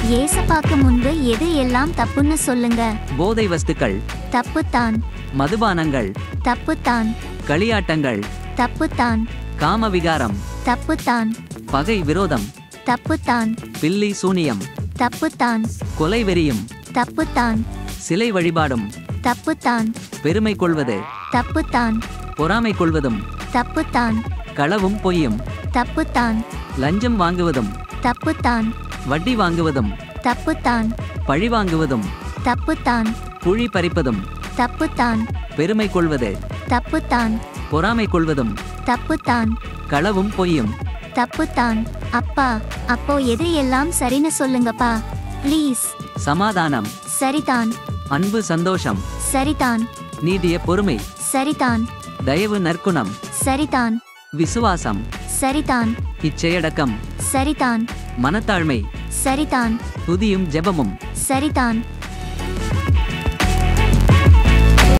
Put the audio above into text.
ஏசப்பாக்கு முன்பு எது எல்லாம் தப்புன்னு சொல்லுங்க போதை வஸ்துக்கள் தப்புத்தான் மதுபானங்கள் தப்புத்தான் களியாட்டங்கள் தப்புத்தான் காமவிகாரம் தப்புத்தான் பகை விரோதம் தப்புத்தான் பில்லி சூனியம் தப்புத்தான் கொலைவெறியும் தப்புத்தான் சிலை வழிபாடும் தப்புத்தான் பெருமை கொள்வது தப்புத்தான் பொறாமை கொள்வதும் தப்புத்தான் களவும் பொய்யும் தப்புத்தான் லஞ்சம் வாங்குவதும் தப்புத்தான் வட்டி வாங்குவதும் தப்புத்தான் பழி வாங்குவதும் தப்புத்தான் குழி பறிப்பதும் தப்புத்தான் பெருமை கொள்வது தப்புத்தான் பொறாமை கொள்வதும் தப்புத்தான் களவும் பொய்யும் தப்புத்தான் அப்பா அப்போ எது எல்லாம் சரின்னு சொல்லுங்கப்பா ப்ளீஸ் சமாதானம் சரிதான் அன்பு சந்தோஷம் சரிதான் நீடிய பொறுமை சரிதான் தயவு நற்குணம் சரிதான் விசுவாசம் சரிதான் இச்செயடக்கம் சரிதான் மனத்தாழ்மை சரிதான் துதியும் ஜெபமும் சரிதான்